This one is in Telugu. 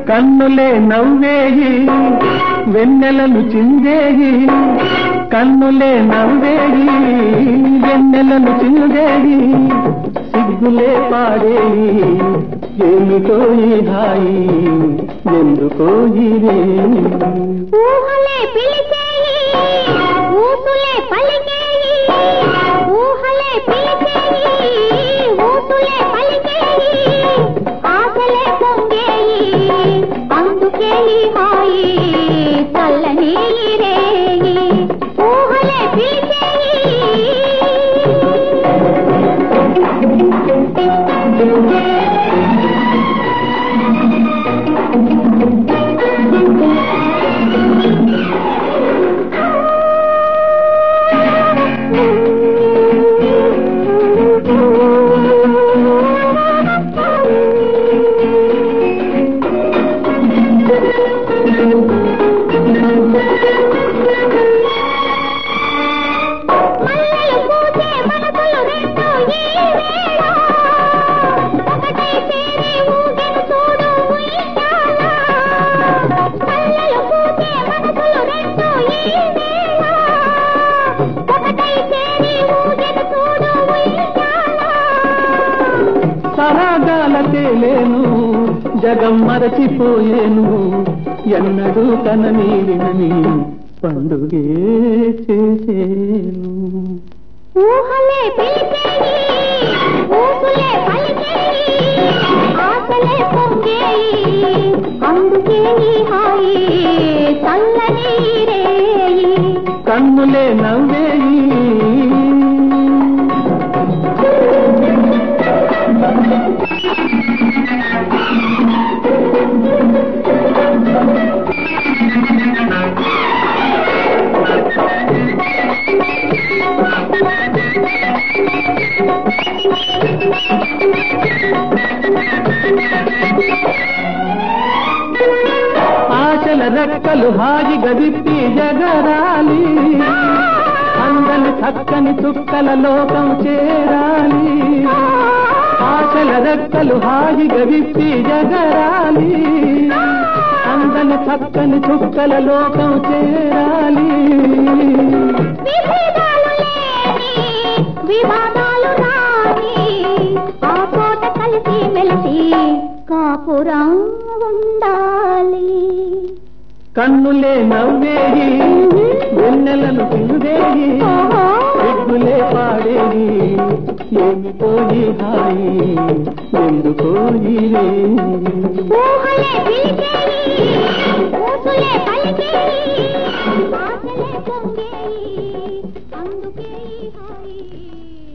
కన్నులే నవ్వేయి వెన్నెలను చిందేయి కన్నులే నవ్వేయి వెన్నెలను చిందేయి సిగ్గులే పాడేయి ఏమిటో ఈ హాయి ఎందుకో ఈ రేయి ఊహలే పిలిచేయి ఊసులే పలికేయి ఊహలే పిలిచేయి ఊసులే పలికేయి ఆశలే పొంగేయి అందుకే ఈ హాయి చల్లని ఈ రేయి ఊహలే మల్లెలు పూసే మనసులు రెండు ఈ వేళ ఒకటై చేరి ఊగెను చూడు ఉయ్యాల మల్లెలు పూసే మనసులు రెండు ఈ వేళ ఒకటై చేరి ఊగెను చూడు ఉయ్యాల సరాగాల తేలేను జగం మరచిపోయేను ఎన్నడూ కనని వినని పండుగే చేసేను ఊహలే పిలిచేయి ఊసులే పలికేయి ఆశలే పొంగేయి అందుకే ఈ హాయి చల్లని ఈ రేయి కన్నులే నవ్వేయి ఆశల రెక్కలు హాయిగా విప్పి జగరాలి అందని చక్కని చుక్కల లోకం చేరాలి ఆశల రెక్కలు హాయిగా విప్పి జగరాలి అందని చక్కని చుక్కల లోకం చేరాలి విభేదాలు లేని వివాదాలు రాని ఆ కోట కలిసి మెలిసి కాపురం ఉండాలి కన్నులే నవ్వేయి వెన్నెలను పిందేయి ఓహో. సిగ్గులే పాడేయి ఏమిటో ఈ హాయి ఎందుకో ఈ రేయి ఊహలే పిలిచేయి ఊసులే పలికేయి ఆశలే పొంగేయి